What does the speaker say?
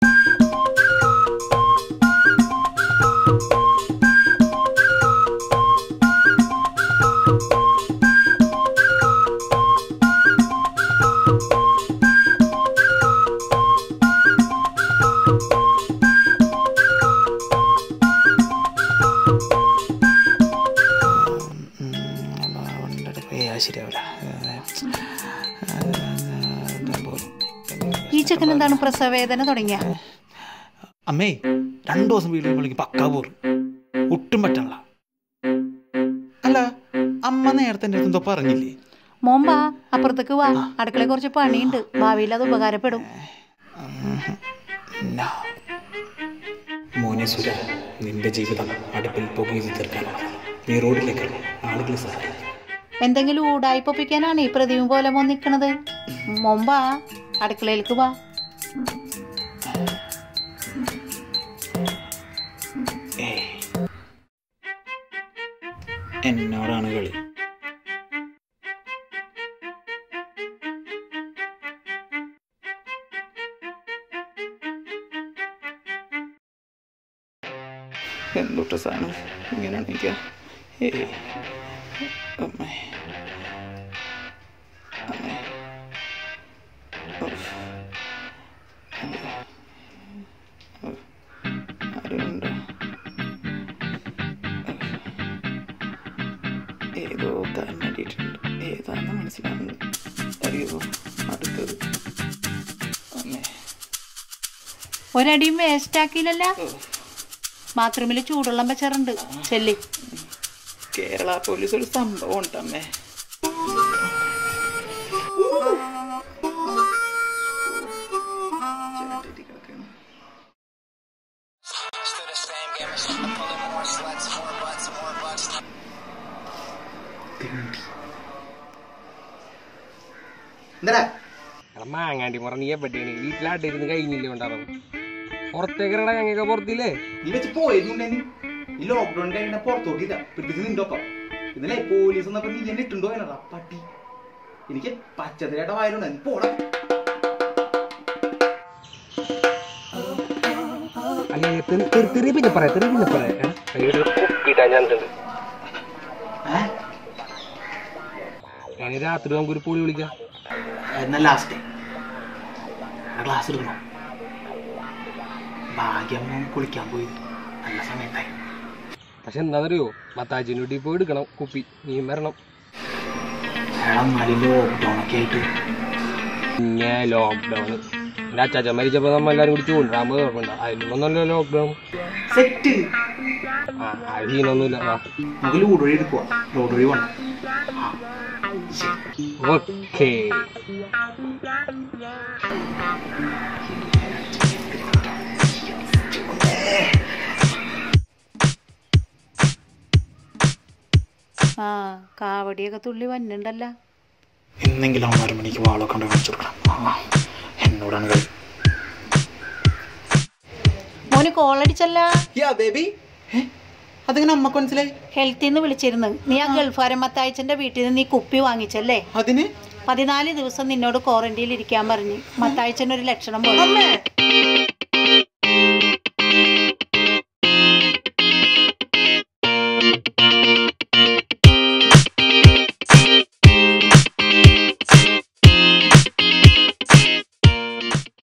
ശരിയാവില്ല ഈ ചെക്കൻ എന്താണ് പ്രസവവേദന തുടങ്ങിയ അമ്മേ രണ്ടു ദിവസം വീട്ടിൽ വിളിക്കും പക്കാ പോറ് ഒട്ടും പറ്റണല്ല അല്ല അമ്മ നേരത്തെ എൻ്റെ അടുത്ത് എന്തോ പറഞ്ഞില്ലേ മോമ്പാ അപ്പുറത്തേക്ക് വാ അടുക്കളയിൽ കുറച്ച് പണിയുണ്ട് ഭാവിയിൽ അത് ഉപകാരപ്പെടും No. മോനെ സുര നിന്റെ ജീവിതം അടുപ്പിൽ പുകയിൽ തീർക്കാനാണ് നീ റോഡിലേക്ക് ആളുകൾ സഹായിക്കും എന്തെങ്കിലും ഊടായിപ്പൊപ്പിക്കാനാണ് ഈ പ്രതിമ പോലെ മോൻ നിക്കണത് മോമ്പാ അടുക്കളയിലേക്ക് വാ ഏയ്. എന്നോടാണ് കളി എന്തൊട്ട സാധനം ഇങ്ങനെയാണ് എനിക്ക് ഏയ് അമ്മേ അമ്മേ ഉഫ്. ഉഫ്. ആരുണ്ടോ ഏതോ കാരണമായിട്ടുണ്ട് ഏതാണെന്ന് മനസ്സിലാവുന്നു അറിയോ അടുത്തത് അമ്മേ ഒരടിയും വേസ്റ്റ് ആക്കിയില്ലല്ല ബാത്റൂമിൽ ചൂടുള്ളം വെച്ചാറുണ്ട് ചെല്ലി കേരള പോലീസ് ഒരു സംഭവം ഉണ്ടമ്മേ എന്താടാ എടാ മാങ്ങാണ്ടി മുറ നീ എവിടെയാണ് വീട്ടിലാട്ടിരുന്ന് കഴിഞ്ഞില്ലേ ഉണ്ടാവും പുറത്തേക്കറടാ ഞങ്ങൾക്ക് പുറത്തില്ലേ നീ വെച്ച് പോയിരുന്നുണ്ടെങ്കിൽ ഈ ലോക്ക്ഡൌൺ കഴിഞ്ഞ പുറത്തോട്ടില്ല പിടിച്ച് നിന്റെ ഒപ്പം ഇന്നലെ പോലീസ് വന്നപ്പോ നീ എന്നെ ഇട്ടുണ്ടോ എന്നതാ പട്ടി എനിക്ക് പച്ചതിരേട്ട വായലുണ്ട് നീ പോടാ അല്ലെ തെറി പിന്നെ പറയാം തെറി പിന്നെ പറയാം കുപ്പിട്ടാ ഞാൻ ഏ? ഞാൻ രാത്രി നമുക്കൊരു പൊളി വിളിക്കാം എന്നാ ലാസ്റ്റ് ക്ലാസ് എടുക്കണം ഭാഗ്യം മോൻ കുളിക്കാൻ പോയി നല്ല സമയത്തായി പക്ഷെ എന്താണെന്നറിയോ മത്താച്ചിൻ്റെ വീട്ടിൽ പോയി എടുക്കണം കുപ്പി നീ വരണം എടാ എന്നാലും ലോക്ക്ഡൌൺ ഒക്കെ ആയിട്ട് പിന്നെ ലോക്ക്ഡൗൺ എൻ്റെ അച്ചാച്ചൻ മരിച്ചപ്പോൾ നമ്മൾ എല്ലാവരും കൂടി ചൂണ്ടാകുമ്പോൾ കുഴപ്പമുണ്ട് അതിലൊന്നല്ലോ ലോക്ക്ഡൗൺ സെറ്റ് ആ അത് സീനൊന്നുമില്ല ആ നമുക്ക് ലൂഡ് വഴി എടുക്കുക ലൂഡ് വഴി വേണം ആ ശരി ഓക്കേ ആ കാവടിയൊക്കെ തുള്ളി വന്നിണ്ടല്ല എന്നെങ്കിലും അവൻ ഒരു മണിക്ക് വാളൊക്കെ കൊണ്ട് കാണിച്ചു കൊടുക്കണം ആ, എന്നോടാണ് കളി മോന് കോളടിച്ചല്ല യാ ബേബി അതിങ്ങനെ അമ്മക്ക് മനസ്സിലായി ഹെൽത്തിൽ നിന്ന് വിളിച്ചിരുന്നു നീ ആ ഗൾഫാരൻ മത്തായച്ചന്റെ വീട്ടിൽ നിന്ന് നീ കുപ്പി വാങ്ങിച്ചല്ലേ അതിന് പതിനാല് ദിവസം നിന്നോട് ക്വാറന്റൈനിൽ ഇരിക്കാൻ പറഞ്ഞു മത്തായച്ചൻ ഒരു ലക്ഷണം പോലെ